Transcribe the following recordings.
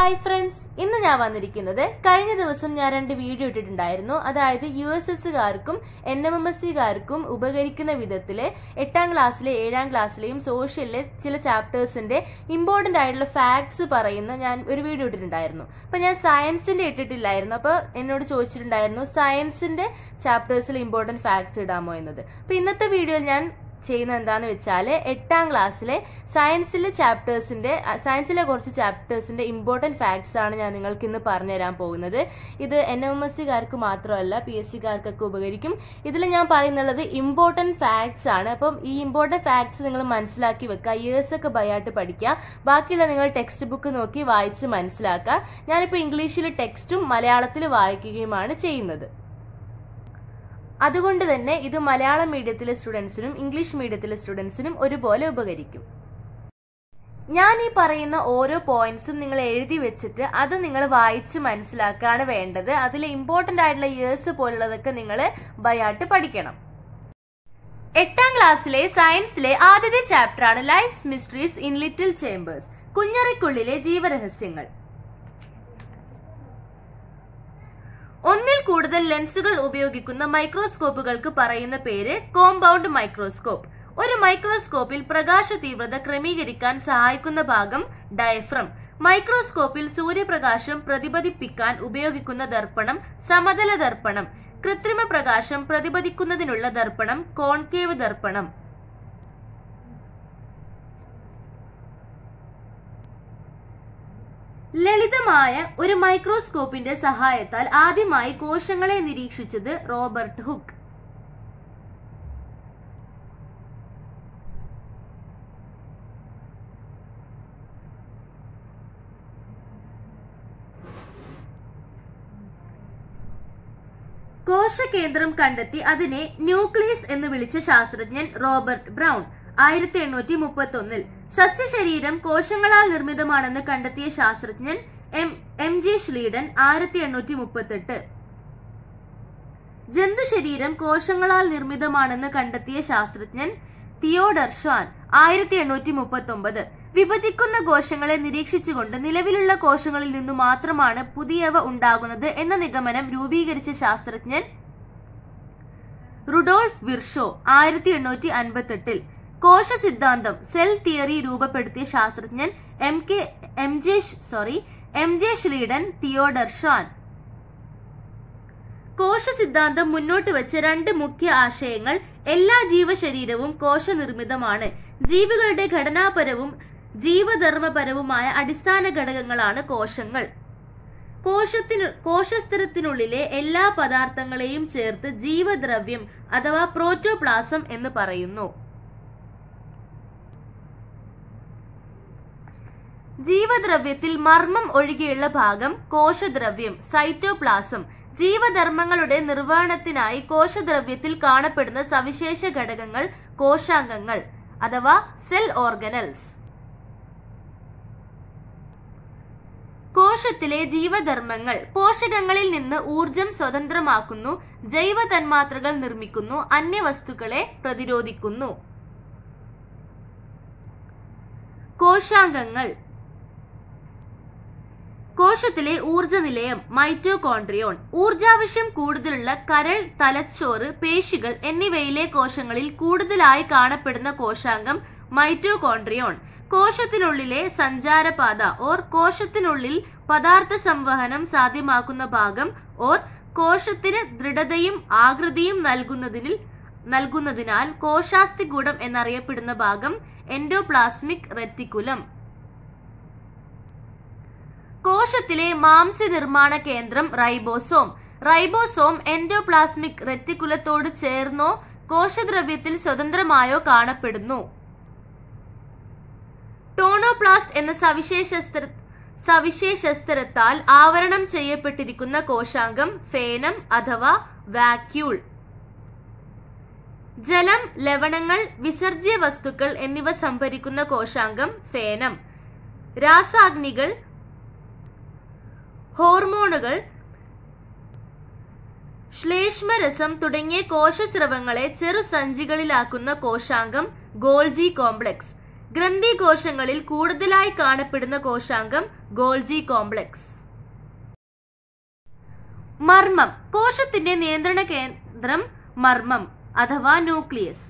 hi friends ഇന്ന് ഞാൻ വന്നിരിക്കുന്നത് കഴിഞ്ഞ ദിവസം ഞാൻ രണ്ട് വീഡിയോ ഇട്ടിട്ടുണ്ടായിരുന്നു അതായത് യു എസ് എസ്സുകാർക്കും എൻ എം എം എസ് സിക്കാർക്കും ഉപകരിക്കുന്ന വിധത്തില് എട്ടാം ക്ലാസ്സിലെ ഏഴാം ക്ലാസ്സിലെയും സോഷ്യലിലെ ചില ചാപ്റ്റേഴ്സിന്റെ ഇമ്പോർട്ടന്റ് ആയിട്ടുള്ള ഫാക്ട്സ് പറയുന്ന ഞാൻ ഒരു വീഡിയോ ഇട്ടിട്ടുണ്ടായിരുന്നു അപ്പൊ ഞാൻ സയൻസിന്റെ ഇട്ടിട്ടില്ലായിരുന്നു അപ്പൊ എന്നോട് ചോദിച്ചിട്ടുണ്ടായിരുന്നു സയൻസിന്റെ ചാപ്റ്റേഴ്സിൽ ഇമ്പോർട്ടന്റ് ഫാക്ട്സ് ഇടാമോ എന്നത് അപ്പൊ ഇന്നത്തെ വീഡിയോയിൽ ഞാൻ ചെയ്യുന്നത് എന്താന്ന് വെച്ചാൽ എട്ടാം ക്ലാസ്സിലെ സയൻസിലെ ചാപ്റ്റേഴ്സിന്റെ സയൻസിലെ കുറച്ച് ചാപ്റ്റേഴ്സിന്റെ ഇമ്പോർട്ടന്റ് ഫാക്ട്സ് ആണ് ഞാൻ നിങ്ങൾക്ക് ഇന്ന് പറഞ്ഞുതരാൻ പോകുന്നത് ഇത് എൻ എം എസ് സിക്കാർക്ക് മാത്രമല്ല പി എസ് സിക്കാർക്കൊക്കെ ഉപകരിക്കും ഇതിൽ ഞാൻ പറയുന്നുള്ളത് ഇമ്പോർട്ടന്റ് ഫാക്ട്സ് ആണ് അപ്പം ഈ ഇമ്പോർട്ടന്റ് ഫാക്ട്സ് നിങ്ങൾ മനസ്സിലാക്കി വെക്കുക ഇയേഴ്സ് ഒക്കെ ബയായിട്ട് പഠിക്കുക ബാക്കിയുള്ള നിങ്ങൾ ടെക്സ്റ്റ് ബുക്ക് നോക്കി വായിച്ച് മനസ്സിലാക്കുക ഞാനിപ്പോൾ ഇംഗ്ലീഷിൽ ടെക്സ്റ്റും മലയാളത്തിൽ വായിക്കുകയുമാണ് ചെയ്യുന്നത് അതുകൊണ്ട് തന്നെ ഇത് മലയാളം മീഡിയത്തിലെ സ്റ്റുഡൻസിനും ഇംഗ്ലീഷ് മീഡിയത്തിലെ സ്റ്റുഡൻസിനും ഒരുപോലെ ഉപകരിക്കും ഞാൻ ഈ പറയുന്ന ഓരോ പോയിന്റ്സും നിങ്ങൾ എഴുതി വെച്ചിട്ട് അത് നിങ്ങൾ വായിച്ച് മനസ്സിലാക്കുകയാണ് വേണ്ടത് അതിൽ ഇമ്പോർട്ടന്റ് ആയിട്ടുള്ള ഇയേഴ്സ് പോലുള്ളതൊക്കെ നിങ്ങൾ ബയാട്ട് പഠിക്കണം എട്ടാം ക്ലാസ്സിലെ സയൻസിലെ ആദ്യത്തെ ചാപ്റ്ററാണ് life's mysteries in little chambers കുഞ്ഞറയ്ക്കുള്ളിലെ ജീവരഹസ്യങ്ങൾ ഒന്നിൽ കൂടുതൽ ലെൻസുകൾ ഉപയോഗിക്കുന്ന മൈക്രോസ്കോപ്പുകൾക്ക് പറയുന്ന പേര് കോമ്പൗണ്ട് മൈക്രോസ്കോപ്പ് ഒരു മൈക്രോസ്കോപ്പിൽ പ്രകാശ തീവ്രത ക്രമീകരിക്കാൻ സഹായിക്കുന്ന ഭാഗം ഡയഫ്രം മൈക്രോസ്കോപ്പിൽ സൂര്യപ്രകാശം പ്രതിപതിപ്പിക്കാൻ ഉപയോഗിക്കുന്ന ദർപ്പണം സമതല ദർപ്പണം കൃത്രിമ പ്രകാശം പ്രതിപതിക്കുന്നതിനുള്ള ദർപ്പണം കോൺകേവ് ദർപ്പണം ലളിതമായ ഒരു മൈക്രോസ്കോപ്പിന്റെ സഹായത്താൽ ആദ്യമായി കോശങ്ങളെ നിരീക്ഷിച്ചത് റോബർട്ട് ഹുക്ക് കോശകേന്ദ്രം കണ്ടെത്തി അതിനെ ന്യൂക്ലിയസ് എന്ന് വിളിച്ച ശാസ്ത്രജ്ഞൻ റോബർട്ട് ബ്രൗൺ ആയിരത്തി എണ്ണൂറ്റി മുപ്പത്തി ഒന്നിൽ സസ്യശരീരം കോശങ്ങളാൽ നിർമ്മിതമാണെന്ന് കണ്ടെത്തിയ ശാസ്ത്രജ്ഞൻ എം എം ജെ ഷ്ലീഡൻ ആയിരത്തി എണ്ണൂറ്റി മുപ്പത്തെട്ട് ജന്തുശരീരം കോശങ്ങളാൽ നിർമ്മിതമാണെന്ന് കണ്ടെത്തിയ ശാസ്ത്രജ്ഞൻ തിയോഡർ ഷ്വാൻ ആയിരത്തി എണ്ണൂറ്റി മുപ്പത്തി ഒമ്പത് വിഭജിക്കുന്ന കോശങ്ങളെ നിരീക്ഷിച്ചുകൊണ്ട് നിലവിലുള്ള കോശങ്ങളിൽ നിന്നു മാത്രമാണ് പുതിയവ ഉണ്ടാകുന്നത് എന്ന നിഗമനം രൂപീകരിച്ച ശാസ്ത്രജ്ഞൻ റുഡോൾഫ് വിർഷോ ആയിരത്തി എണ്ണൂറ്റി അൻപത്തെട്ടിൽ കോശ സിദ്ധാന്തം സെൽ തിയറി രൂപപ്പെടുത്തിയ ശാസ്ത്രജ്ഞൻ M K M J sorry M J Schleiden Theodor Schwann കോശ സിദ്ധാന്തം മുന്നോട്ട് വെച്ച രണ്ട് മുഖ്യ ആശയങ്ങൾ എല്ലാ ജീവശരീരവും കോശനിർമ്മിതമാണ് ജീവികളുടെ ഘടനാപരവും ജീവധർമ്മപരവുമായ അടിസ്ഥാന ഘടകങ്ങളാണ് കോശങ്ങൾ കോശത്തിനു കോശസ്തരത്തിനുള്ളിലെ എല്ലാ പദാർത്ഥങ്ങളെയും ചേർത്ത് ജീവദ്രവ്യം അഥവാ പ്രോട്ടോപ്ലാസം എന്ന് പറയുന്നു ജീവദ്രവ്യത്തിൽ മർമ്മം ഒഴികെയുള്ള ഭാഗം കോശദ്രവ്യം സൈറ്റോപ്ലാസം ജീവധർമ്മങ്ങളുടെ നിർവഹണത്തിനായി കോശദ്രവ്യത്തിൽ കാണപ്പെടുന്ന സവിശേഷ ഘടകങ്ങൾ കോശാംഗങ്ങൾ അഥവാ സെൽ ഓർഗനൽസ് കോശത്തിലെ ജീവധർമ്മങ്ങൾ പോഷകങ്ങളിൽ നിന്ന് ഊർജം സ്വതന്ത്രമാക്കുന്നു ജൈവ തന്മാത്രകൾ നിർമ്മിക്കുന്നു അന്യവസ്തുക്കളെ പ്രതിരോധിക്കുന്നു കോശാംഗങ്ങൾ കോശത്തിലെ ഊർജ നിലയം മൈറ്റോകോൺട്രിയോൺ ഊർജാവശ്യം കൂടുതലുള്ള കരൾ തലച്ചോറ് പേശികൾ എന്നിവയിലെ കോശങ്ങളിൽ കൂടുതലായി കാണപ്പെടുന്ന കോശാംഗം മൈറ്റോകോൺട്രിയോൺ കോശത്തിനുള്ളിലെ സഞ്ചാരപാത ഓർ കോശത്തിനുള്ളിൽ പദാർത്ഥ സംവഹനം സാധ്യമാക്കുന്ന ഭാഗം ഓർ കോശത്തിന് ദൃഢതയും ആകൃതിയും നൽകുന്നതിൽ നൽകുന്നതിനാൽ കോശാസ്ഥികൂടം എന്നറിയപ്പെടുന്ന ഭാഗം എൻഡോപ്ലാസ്മിക് റെറ്റിക്കുലം കോശത്തിലെ മാംസ്യ നിർമ്മാണ കേന്ദ്രം റൈബോസോം റൈബോസോം എൻഡോപ്ലാസ്മിക് റെറ്റിക്കുലത്തോട് ചേർന്നോ കോശദ്രവ്യത്തിൽ സ്വതന്ത്രമായോ കാണപ്പെടുന്നു ടോണോപ്ലാസ്റ്റ് എന്ന സവിശേഷസ്ത്ര സവിശേഷസ്തരത്താൽ ആവരണം ചെയ്യപ്പെട്ടിരിക്കുന്ന കോശാംഗം ഫേനം അഥവാ വാക്യൂൾ ജലം ലവണങ്ങൾ വിസർജ്യ വസ്തുക്കൾ എന്നിവ സംഭരിക്കുന്ന കോശാംഗം ഫേനം രാസാഗ്നികൾ ഹോർമോണുകൾ ശ്ലേഷ്മരസം തുടങ്ങിയ കോശസ്രവങ്ങളെ ചെറുസഞ്ചികളിലാക്കുന്ന കോശാംഗം ഗോൾജി കോംപ്ലക്സ് ഗ്രന്ഥി കോശങ്ങളിൽ കൂടുതലായി കാണപ്പെടുന്ന കോശാംഗം ഗോൾജി കോംപ്ലക്സ് മർമ്മം കോശത്തിന്റെ നിയന്ത്രണ കേന്ദ്രം മർമ്മം അഥവാ ന്യൂക്ലിയസ്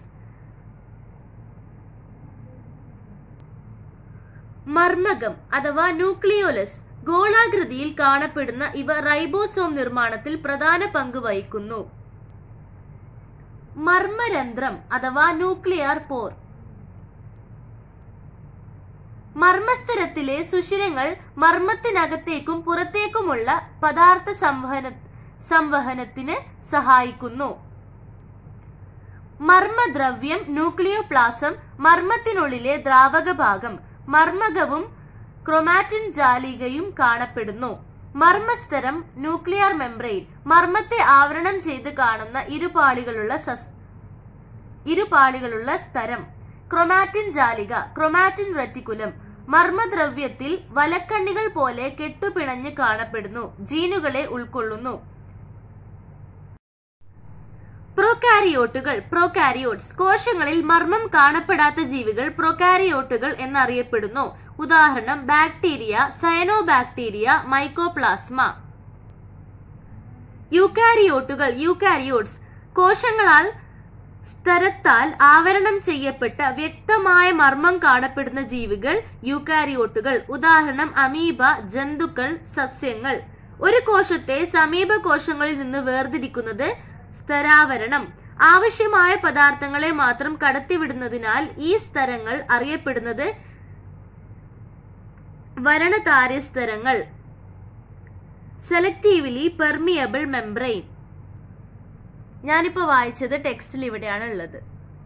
മർമ്മകം അഥവാ ന്യൂക്ലിയോലസ് ഗോളാകൃതിയിൽ കാണപ്പെടുന്ന ഇവ റൈബോസോം നിർമ്മാണത്തിൽ പ്രധാന പങ്ക് വഹിക്കുന്നു മർമ്മരന്ധ്രം അഥവാ ന്യൂക്ലിയർ പോർ മർമ്മസ്തരത്തിലെ സുഷിരങ്ങൾ മർമ്മത്തിനകത്തേക്കും പുറത്തേക്കുമുള്ള പദാർത്ഥ സംവഹന സംവഹനത്തിന് സഹായിക്കുന്നു മർമ്മദ്രവ്യം ന്യൂക്ലിയോപ്ലാസം മർമ്മത്തിനുള്ളിലെ ദ്രാവക ഭാഗം മർമ്മകവും ക്രൊമാറ്റിൻ ജാലികയും കാണപ്പെടുന്നു മർമ്മസ്തരം ന്യൂക്ലിയർ മെംബ്രെയിൻ മർമ്മത്തെ ആവരണം ചെയ്ത് കാണുന്ന ഇരുപാളികളുള്ള സസ് ഇരുപാളികളുള്ള സ്തരം ക്രൊമാറ്റിൻ ജാലിക ക്രൊമാറ്റിൻ റെറ്റിക്കുലം മർമ്മദ്രവ്യത്തിൽ വലക്കണ്ണികൾ പോലെ കെട്ടുപിണഞ്ഞ് കാണപ്പെടുന്നു ജീനുകളെ ഉൾക്കൊള്ളുന്നു പ്രൊകാരിയോട്ടുകൾ പ്രൊകാരിയോട്സ് കോശങ്ങളിൽ മർമ്മം കാണപ്പെടാത്ത ജീവികൾ പ്രൊകാരിയോട്ടുകൾ എന്നറിയപ്പെടുന്നു ഉദാഹരണം ബാക്ടീരിയ സയനോബാക്ടീരിയ മൈക്കോപ്ലാസ്മ യൂക്കാരിയോട്ടുകൾ യൂക്കാരിയോട്സ് കോശങ്ങളാൽ സ്തരത്താൽ ആവരണം ചെയ്യപ്പെട്ട വ്യക്തമായ മർമ്മം കാണപ്പെടുന്ന ജീവികൾ യൂക്കാരിയോട്ടുകൾ ഉദാഹരണം അമീബ ജന്തുക്കൾ സസ്യങ്ങൾ ഒരു കോശത്തെ സമീപ കോശങ്ങളിൽ നിന്ന് വേർതിരിക്കുന്നത് സ്തരാവരണം ആവശ്യമായ പദാർത്ഥങ്ങളെ മാത്രം കടത്തിവിടുന്നതിനാൽ ഈ സ്തരങ്ങൾ അറിയപ്പെടുന്നത് വരണതാര്യസ്തരങ്ങൾ സെലക്റ്റീവ്ലി പെർമിയബിൾ മെംബ്രെയിൻ ഞാനിപ്പോ വായിച്ചത് ടെക്സ്റ്റിൽ ഇവിടെയാണ് ഉള്ളത്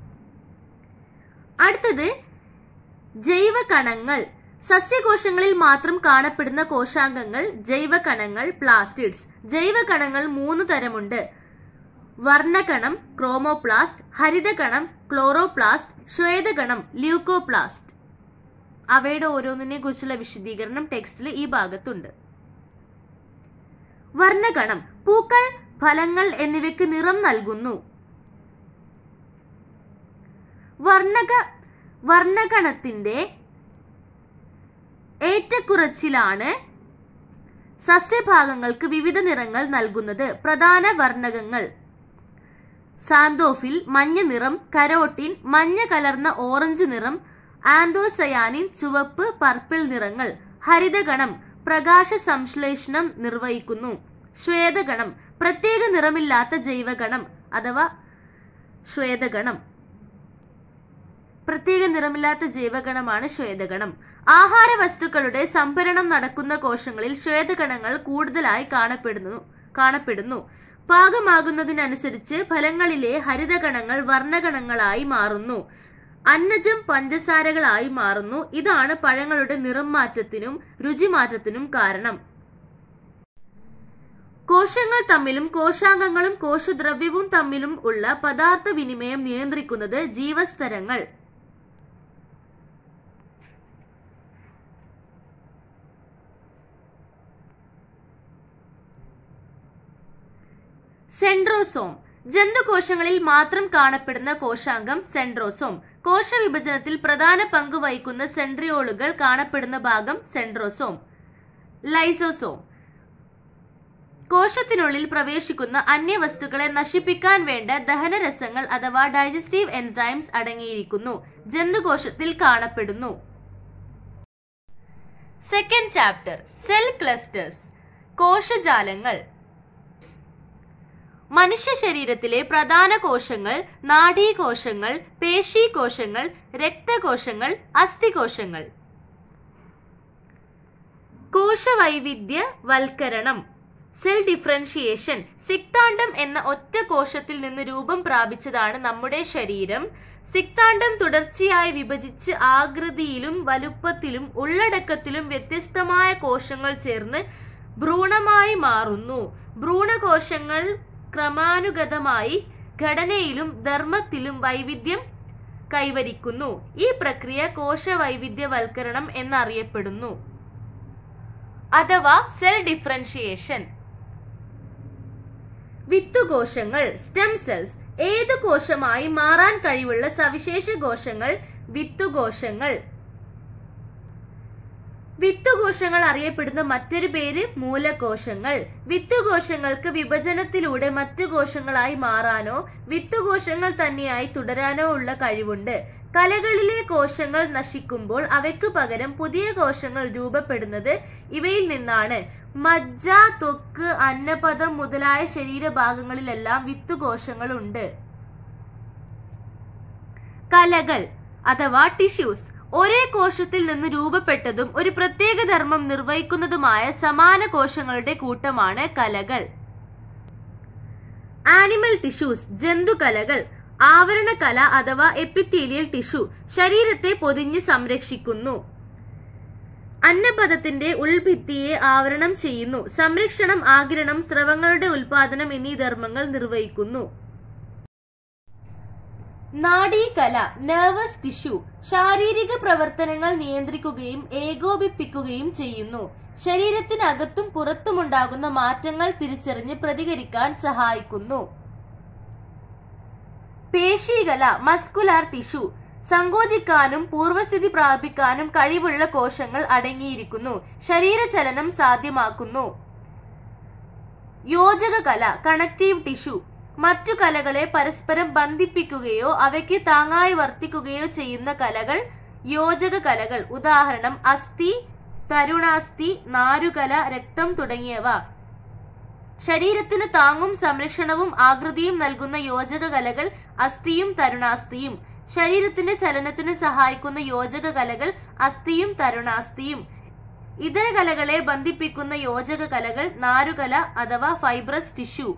അടുത്തത് ജൈവകണങ്ങൾ സസ്യകോശങ്ങളിൽ മാത്രം കാണപ്പെടുന്ന കോശാംഗങ്ങൾ ജൈവകണങ്ങൾ പ്ലാസ്റ്റിഡ്സ് ജൈവകണങ്ങൾ മൂന്ന് തരമുണ്ട് വർണ്ണകണം ക്രോമോപ്ലാസ്റ്റ് ഹരിതകണം ക്ലോറോപ്ലാസ്റ്റ് ശ്വേതകണം ല്യൂക്കോപ്ലാസ്റ്റ് അവയുടെ ഓരോന്നിനെ കുറിച്ചുള്ള വിശദീകരണം ടെക്സ്റ്റിൽ ഈ ഭാഗത്തുണ്ട് വർണ്ണകണം പൂക്കൾ ഫലങ്ങൾ എന്നിവയ്ക്ക് നിറം നൽകുന്നു വർണ്ണക വർണ്ണകണത്തിന്റെ ഏറ്റക്കുറച്ചിലാണ് സസ്യഭാഗങ്ങൾക്ക് വിവിധ നിറങ്ങൾ നൽകുന്നത് പ്രധാന വർണ്ണകങ്ങൾ സാന്തോഫിൽ മഞ്ഞ നിറം കരോട്ടിൻ മഞ്ഞ കലർന്ന ഓറഞ്ച് നിറം ആന്തോസയാനിൻ ചുവപ്പ് പർപ്പിൾ നിറങ്ങൾ ഹരിതഗണം പ്രകാശ സംശ്ലേഷണം നിർവഹിക്കുന്നു ശ്വേതഗണം പ്രത്യേക നിറമില്ലാത്ത ജൈവഗണം അഥവാ ശ്വേതഗണം പ്രത്യേക നിറമില്ലാത്ത ജൈവഗണമാണ് ശ്വേതഗണം ആഹാര വസ്തുക്കളുടെ സംഭരണം നടക്കുന്ന കോശങ്ങളിൽ ശ്വേതഗണങ്ങൾ കൂടുതലായി കാണപ്പെടുന്നു കാണപ്പെടുന്നു പാകമാകുന്നതിനനുസരിച്ച് ഫലങ്ങളിലെ ഹരിതഗണങ്ങൾ വർണ്ണഗണങ്ങളായി മാറുന്നു അന്നജം പഞ്ചസാരകളായി മാറുന്നു ഇതാണ് പഴങ്ങളുടെ നിറം മാറ്റത്തിനും രുചിമാറ്റത്തിനും കാരണം കോശങ്ങൾ തമ്മിലും കോശാംഗങ്ങളും കോശദ്രവ്യവും തമ്മിലും ഉള്ള പദാർത്ഥ വിനിമയം നിയന്ത്രിക്കുന്നത് ജീവസ്തരങ്ങൾ സെൻട്രോസോം ജന്തുകോശങ്ങളിൽ മാത്രം കാണപ്പെടുന്ന കോശാംഗം സെൻട്രോസോം കോശവിഭജനത്തിൽ പ്രധാന പങ്ക് വഹിക്കുന്ന സെൻട്രിയോളുകൾ കാണപ്പെടുന്ന ഭാഗം സെൻട്രോസോം ലൈസോസോം കോശത്തിനുള്ളിൽ പ്രവേശിക്കുന്ന അന്യവസ്തുക്കളെ നശിപ്പിക്കാൻ വേണ്ട ദഹനരസങ്ങൾ അഥവാ ഡൈജസ്റ്റീവ് എൻസൈംസ് അടങ്ങിയിരിക്കുന്നു ജന്തുകോശത്തിൽ കാണപ്പെടുന്നു സെക്കൻഡ് ചാപ്റ്റർ സെൽ ക്ലസ്റ്റേഴ്സ് കോശജാലങ്ങൾ മനുഷ്യ ശരീരത്തിലെ പ്രധാന കോശങ്ങൾ നാഡീകോശങ്ങൾ പേശീകോശങ്ങൾ രക്തകോശങ്ങൾ അസ്ഥികോശങ്ങൾ കോശവൈവിധ്യ വൽക്കരണം സെൽ ഡിഫറൻഷിയേഷൻ സിക്താണ്ഡം എന്ന ഒറ്റ കോശത്തിൽ നിന്ന് രൂപം പ്രാപിച്ചതാണ് നമ്മുടെ ശരീരം സിക്താണ്ഡം തുടർച്ചയായി വിഭജിച്ച് ആകൃതിയിലും വലുപ്പത്തിലും ഉള്ളടക്കത്തിലും വ്യത്യസ്തമായ കോശങ്ങൾ ചേർന്ന് ഭ്രൂണമായി മാറുന്നു ഭ്രൂണകോശങ്ങൾ ക്രമാനുഗതമായി ഘടനയിലും ധർമ്മത്തിലും വൈവിധ്യം കൈവരിക്കുന്നു ഈ പ്രക്രിയ കോശവൈവിധ്യവൽക്കരണം എന്നറിയപ്പെടുന്നു അഥവാ സെൽ ഡിഫറൻഷിയേഷൻ വിത്തുകോശങ്ങൾ സ്റ്റെം സെൽസ് ഏത് കോശമായി മാറാൻ കഴിവുള്ള സവിശേഷ കോശങ്ങൾ വിത്തുകോശങ്ങൾ വിത്തുകോശങ്ങൾ അറിയപ്പെടുന്ന മറ്റൊരു പേര് മൂലകോശങ്ങൾ വിത്തുകോശങ്ങൾക്ക് വിഭജനത്തിലൂടെ മറ്റു കോശങ്ങളായി മാറാനോ വിത്തുകോശങ്ങൾ തന്നെയായി തുടരാനോ ഉള്ള കഴിവുണ്ട് കലകളിലെ കോശങ്ങൾ നശിക്കുമ്പോൾ അവയ്ക്കു പകരം പുതിയ കോശങ്ങൾ രൂപപ്പെടുന്നത് ഇവയിൽ നിന്നാണ് മജ്ജ ത്വക്ക് അന്നപദം മുതലായ ശരീരഭാഗങ്ങളിലെല്ലാം വിത്തുകോശങ്ങളുണ്ട് കലകൾ അഥവാ ടിഷ്യൂസ് ഒരേ കോശത്തിൽ നിന്ന് രൂപപ്പെട്ടതും ഒരു പ്രത്യേക ധർമ്മം നിർവഹിക്കുന്നതുമായ സമാന കോശങ്ങളുടെ കൂട്ടമാണ് കലകൾ ആനിമൽ ടിഷ്യൂസ് ജന്തുകലകൾ ആവരണകല അഥവാ എപ്പിത്തീലിയൽ ടിഷ്യൂ ശരീരത്തെ പൊതിഞ്ഞ് സംരക്ഷിക്കുന്നു അന്നപദത്തിന്റെ ഉൾഭിത്തിയെ ആവരണം ചെയ്യുന്നു സംരക്ഷണം ആകിരണം സ്രവങ്ങളുടെ ഉൽപാദനം എന്നീ ധർമ്മങ്ങൾ നിർവഹിക്കുന്നു നാഡീകല നെർവസ് ടിഷ്യൂ ശാരീരിക പ്രവർത്തനങ്ങൾ നിയന്ത്രിക്കുകയും ഏകോപിപ്പിക്കുകയും ചെയ്യുന്നു ശരീരത്തിനകത്തും പുറത്തുമുണ്ടാകുന്ന മാറ്റങ്ങൾ തിരിച്ചറിഞ്ഞ് പ്രതികരിക്കാൻ സഹായിക്കുന്നു പേശീകല മസ്കുലാർ ടിഷ്യൂ സങ്കോചിക്കാനും പൂർവസ്ഥിതി പ്രാപിക്കാനും കഴിവുള്ള കോശങ്ങൾ അടങ്ങിയിരിക്കുന്നു ശരീരചലനം സാധ്യമാക്കുന്നു യോജക കല കണക്റ്റീവ് ടിഷ്യൂ മറ്റു കലകളെ പരസ്പരം ബന്ധിപ്പിക്കുകയോ അവയ്ക്ക് താങ്ങായി വർത്തിക്കുകയോ ചെയ്യുന്ന കലകൾ യോജക കലകൾ ഉദാഹരണം അസ്ഥി തരുണാസ്ഥി നാരുകല രക്തം തുടങ്ങിയവ ശരീരത്തിന് താങ്ങും സംരക്ഷണവും ആകൃതിയും നൽകുന്ന യോജക കലകൾ അസ്ഥിയും തരുണാസ്ഥിയും ശരീരത്തിന്റെ ചലനത്തിന് സഹായിക്കുന്ന യോജക കലകൾ അസ്ഥിയും തരുണാസ്ഥിയും ഇതര കലകളെ ബന്ധിപ്പിക്കുന്ന യോജക കലകൾ നാരുകല അഥവാ ഫൈബ്രസ് ടിഷ്യൂ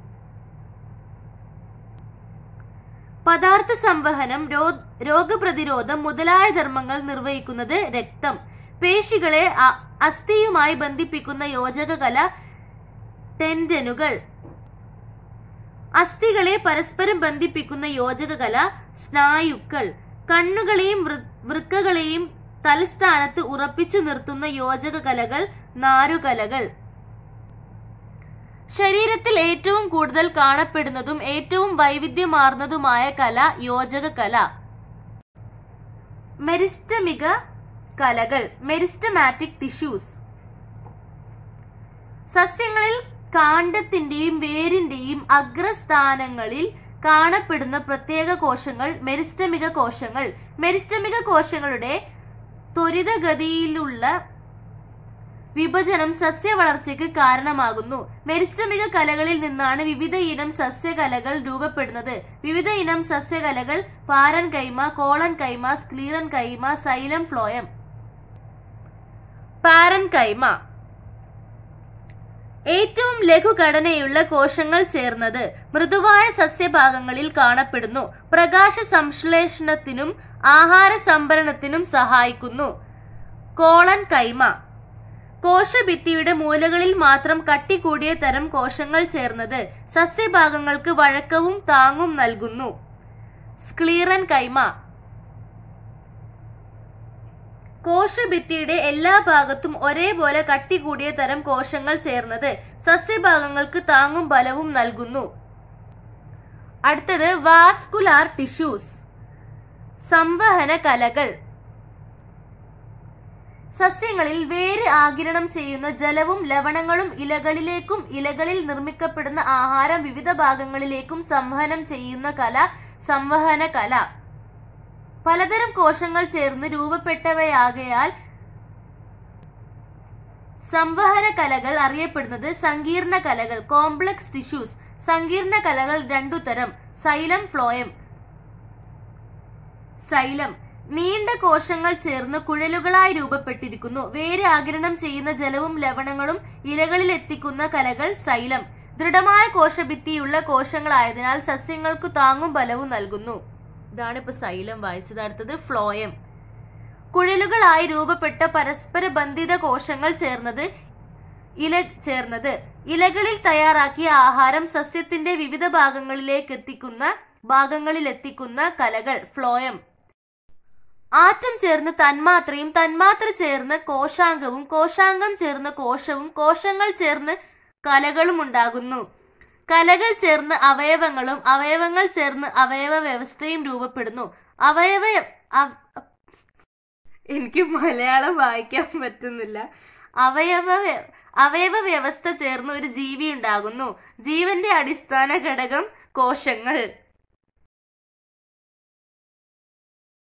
പദാർത്ഥ സംവഹനം രോ- രോഗപ്രതിരോധം മുതലായ ധർമ്മങ്ങൾ നിർവഹിക്കുന്നത് രക്തം പേശികളെ അ- അസ്ഥിയുമായി ബന്ധിപ്പിക്കുന്ന യോജക കല ടെൻഡനുകൾ അസ്ഥികളെ പരസ്പരം ബന്ധിപ്പിക്കുന്ന യോജക കല സ്നായുക്കൾ കണ്ണുകളെയും വൃ- വൃക്കകളെയും തലസ്ഥാനത്ത് ഉറപ്പിച്ചു നിർത്തുന്ന യോജക കലകൾ നാരുകലകൾ ശരീരത്തിൽ ഏറ്റവും കൂടുതൽ കാണപ്പെടുന്നതും ഏറ്റവും വൈവിധ്യമാർന്നതുമായ കല യോജക കല മെരിസ്റ്റമിക കലകൾ മെരിസ്റ്റമാറ്റിക് ടിഷ്യൂസ് സസ്യങ്ങളിൽ കാണ്ഡത്തിന്റെയും വേരിന്റെയും അഗ്രസ്ഥാനങ്ങളിൽ കാണപ്പെടുന്ന പ്രത്യേക കോശങ്ങൾ മെരിസ്റ്റമിക കോശങ്ങൾ മെരിസ്റ്റമിക കോശങ്ങളുടെ ത്വരിതഗതിയിലുള്ള വിഭജനം സസ്യവളർച്ചയ്ക്ക് കാരണമാകുന്നു മെരിസ്റ്റമിക കലകളിൽ നിന്നാണ് വിവിധ ഇനം സസ്യകലകൾ രൂപപ്പെടുന്നത് വിവിധ ഇനം സസ്യകലകൾ parenchyma collenchyma sclerenchyma xylem phloem parenchyma ഏറ്റവും ലഘുഘടനയുള്ള കോശങ്ങൾ ചേർന്നത് മൃദുവായ സസ്യഭാഗങ്ങളിൽ കാണപ്പെടുന്നു പ്രകാശ സംശ്ലേഷണത്തിനും ആഹാര സംഭരണത്തിനും സഹായിക്കുന്നു കോളൻ കൈമ കോശഭിത്തിയുടെ മൂലകളിൽ മാത്രം കട്ടി കൂടിയ തരം കോശങ്ങൾ ചേർന്നത് സസ്യഭാഗങ്ങൾക്ക് വഴക്കവും താങ്ങും നൽകുന്നു സ്ക്ലീറൻ കൈമ കോശഭിത്തിയുടെ എല്ലാ ഭാഗത്തും ഒരേപോലെ കട്ടി കൂടിയ തരം കോശങ്ങൾ ചേർന്നത് സസ്യഭാഗങ്ങൾക്ക് താങ്ങും ബലവും നൽകുന്നു അടുത്തത് വാസ്കുലാർ ടിഷ്യൂസ് സംവഹന കലകൾ സസ്യങ്ങളിൽ വേര് ആഗിരണം ചെയ്യുന്ന ജലവും ലവണങ്ങളും ഇലകളിലേക്കും ഇലകളിൽ നിർമ്മിക്കപ്പെടുന്ന ആഹാരം വിവിധ ഭാഗങ്ങളിലേക്കും സംവഹനം ചെയ്യുന്ന കല സംവഹന കല പലതരം കോശങ്ങൾ ചേർന്ന് രൂപപ്പെട്ടവയാകയാൽ സംവഹന കലകൾ അറിയപ്പെടുന്നത് സങ്കീർണ കലകൾ കോംപ്ലക്സ് ടിഷ്യൂസ് സങ്കീർണ കലകൾ രണ്ടു തരം സൈലം ഫ്ലോയം സൈലം നീണ്ട കോശങ്ങൾ ചേർന്ന് കുഴലുകളായി രൂപപ്പെട്ടിരിക്കുന്നു വേര് ആഗിരണം ചെയ്യുന്ന ജലവും ലവണങ്ങളും ഇലകളിൽ എത്തിക്കുന്ന കലകൾ സൈലം ദൃഢമായ കോശഭിത്തിയുള്ള കോശങ്ങളായതിനാൽ സസ്യങ്ങൾക്ക് താങ്ങും ബലവും നൽകുന്നു ഇതാണ് ഇപ്പൊ സൈലം വായിച്ചത് അടുത്തത് ഫ്ലോയം കുഴലുകളായി രൂപപ്പെട്ട പരസ്പര ബന്ധിത കോശങ്ങൾ ചേർന്നത് ഇല ചേർന്നത് ഇലകളിൽ തയ്യാറാക്കിയ ആഹാരം സസ്യത്തിന്റെ വിവിധ ഭാഗങ്ങളിലേക്ക് എത്തിക്കുന്ന ഭാഗങ്ങളിൽ എത്തിക്കുന്ന കലകൾ ഫ്ലോയം ആറ്റം ചേർന്ന് തന്മാത്രയും തന്മാത്ര ചേർന്ന് കോശാംഗവും കോശാംഗം ചേർന്ന് കോശവും കോശങ്ങൾ ചേർന്ന് കലകളും ഉണ്ടാകുന്നു കലകൾ ചേർന്ന് അവയവങ്ങളും അവയവങ്ങൾ ചേർന്ന് അവയവ വ്യവസ്ഥയും രൂപപ്പെടുന്നു അവയവ അവ- എനിക്ക് മലയാളം വായിക്കാൻ പറ്റുന്നില്ല അവയവ വ്യ- അവയവ വ്യവസ്ഥ ചേർന്ന് ഒരു ജീവി ഉണ്ടാകുന്നു ജീവന്റെ അടിസ്ഥാന ഘടകം കോശങ്ങൾ